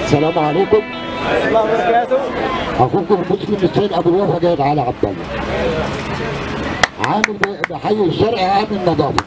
السلام عليكم الله وبركاته اخوكم المسلم السيد ابو الوفا جاي على عبد الله عامل ب- بحي الشرق عامل نظافه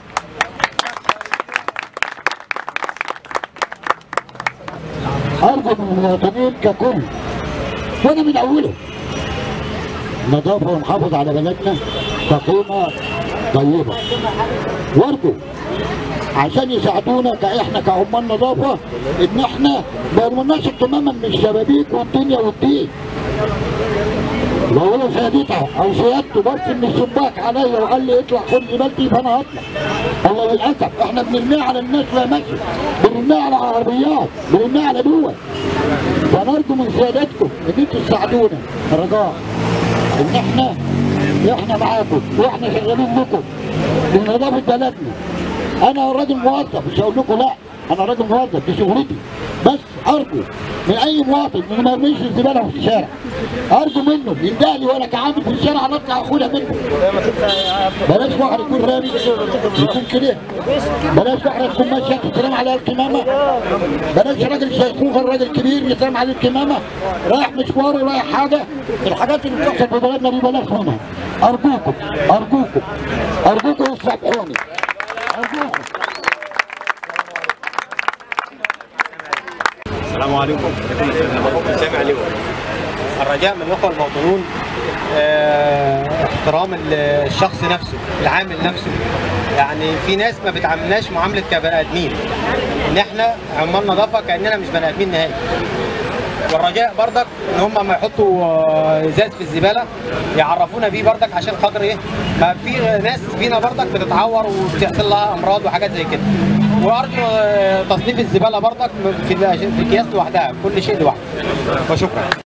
ارجو من المواطنين ككل وانا من اوله نظافه ونحافظ على بلدنا كقيمه طيبه وارجو عشان يساعدونا كاحنا كعمال نظافه ان احنا ما يرموناش اهتماما من الشبابيك والدنيا والدين لو هو سيادتها او سيادته بس من الشباك عليا وقال لي اطلع خد زبالتي فانا هطلع والله للاسف احنا بنرميها على الناس لا ماشي بنرميها على عربيات بنرميها على دول فنرجو من سيادتكم ان انتوا تساعدونا رجاء ان احنا احنا معاكم واحنا شغالين لكم لنظافه بلدنا انا راجل موظف مش هقول لكم لا انا راجل موظف دي شغلتي بس ارجو من اي مواطن انه ما يرميش الزباله في الشارع ارجو منه يندهلي وانا كعامل في الشارع نطلع اخدها منه بلاش واحد يكون رامي يكون كده بلاش واحد تكون ماشيه تترمى عليها الكمامه بلاش راجل شيخوخه الراجل كبير يترمى عليه الكمامه رايح مشوار رايح حاجه الحاجات اللي بتحصل في بلدنا دي بلاش منها ارجوكم ارجوكم ارجوكم تسامحوني ارجوكم السلام عليكم سامع لواء الرجاء من الاخوه المواطنون آه، احترام ال- الشخص نفسه العامل نفسه يعني في ناس ما بتعاملناش معامله كبني ادمين ان احنا عمال نظافه كاننا مش بني ادمين نهائي والرجاء بردك ان هم ما يحطوا آه، ازاز في الزباله يعرفونا بيه بردك عشان خاطر ايه ما في ناس فينا بردك بتتعور وبتحصل لها امراض وحاجات زي كده وارجو آه، تصنيف الزباله بردك في في اكياس لوحدها كل شيء لوحده وشكرا